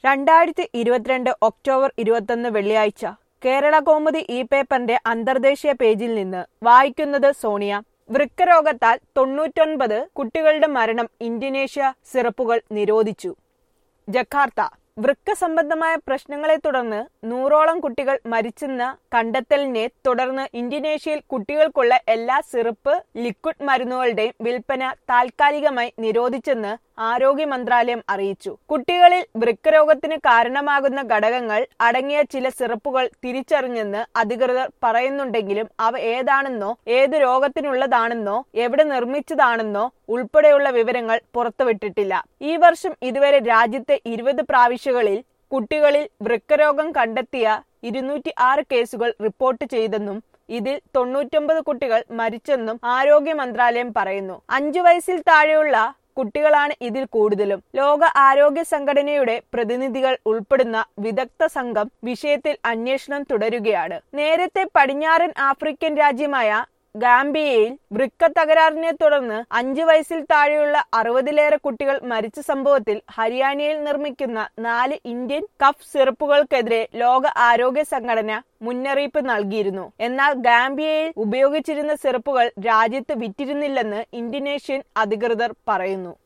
രണ്ടായിരത്തി ഇരുപത്തിരണ്ട് ഒക്ടോബർ ഇരുപത്തൊന്ന് വെള്ളിയാഴ്ച കേരള കൗമുദി ഈ പേപ്പറിന്റെ അന്തർദേശീയ പേജിൽ നിന്ന് വായിക്കുന്നത് സോണിയ വൃക്കരോഗത്താൽ തൊണ്ണൂറ്റൊൻപത് കുട്ടികളുടെ മരണം ഇന്തോനേഷ്യ സിറപ്പുകൾ നിരോധിച്ചു ജക്കാർത്ത വൃക്ക സംബന്ധമായ പ്രശ്നങ്ങളെ തുടർന്ന് നൂറോളം കുട്ടികൾ മരിച്ചെന്ന കണ്ടെത്തലിനെ തുടർന്ന് ഇന്തോനേഷ്യയിൽ കുട്ടികൾക്കുള്ള എല്ലാ സിറപ്പ് ലിക്വിഡ് മരുന്നുകളുടെയും വിൽപ്പന താൽക്കാലികമായി നിരോധിച്ചെന്ന് ആരോഗ്യ മന്ത്രാലയം അറിയിച്ചു കുട്ടികളിൽ വൃക്കരോഗത്തിന് കാരണമാകുന്ന ഘടകങ്ങൾ അടങ്ങിയ ചില സിറപ്പുകൾ തിരിച്ചറിഞ്ഞെന്ന് അധികൃതർ പറയുന്നുണ്ടെങ്കിലും അവ ഏതാണെന്നോ ഏത് രോഗത്തിനുള്ളതാണെന്നോ എവിടെ നിർമ്മിച്ചതാണെന്നോ ഉൾപ്പെടെയുള്ള വിവരങ്ങൾ പുറത്തുവിട്ടിട്ടില്ല ഈ വർഷം ഇതുവരെ രാജ്യത്തെ ഇരുപത് പ്രാവശ്യങ്ങളിൽ കുട്ടികളിൽ വൃക്കരോഗം കണ്ടെത്തിയ ഇരുന്നൂറ്റി ആറ് കേസുകൾ റിപ്പോർട്ട് ചെയ്തെന്നും ഇതിൽ തൊണ്ണൂറ്റൊമ്പത് കുട്ടികൾ മരിച്ചെന്നും ആരോഗ്യ മന്ത്രാലയം പറയുന്നു അഞ്ചു വയസ്സിൽ താഴെയുള്ള കുട്ടികളാണ് ഇതിൽ കൂടുതലും ലോക ആരോഗ്യ സംഘടനയുടെ പ്രതിനിധികൾ ഉൾപ്പെടുന്ന വിദഗ്ധ സംഘം വിഷയത്തിൽ അന്വേഷണം തുടരുകയാണ് നേരത്തെ പടിഞ്ഞാറൻ ആഫ്രിക്കൻ രാജ്യമായ ഗാംബിയയിൽ വൃക്ക തകരാറിനെ തുടർന്ന് അഞ്ചു വയസ്സിൽ താഴെയുള്ള അറുപതിലേറെ കുട്ടികൾ മരിച്ച സംഭവത്തിൽ ഹരിയാനയിൽ നിർമ്മിക്കുന്ന നാല് ഇന്ത്യൻ കഫ് സിറപ്പുകൾക്കെതിരെ ലോക ആരോഗ്യ സംഘടന മുന്നറിയിപ്പ് നൽകിയിരുന്നു എന്നാൽ ഗാംബിയയിൽ ഉപയോഗിച്ചിരുന്ന സിറപ്പുകൾ രാജ്യത്ത് വിറ്റിരുന്നില്ലെന്ന് ഇന്തോനേഷ്യൻ അധികൃതർ പറയുന്നു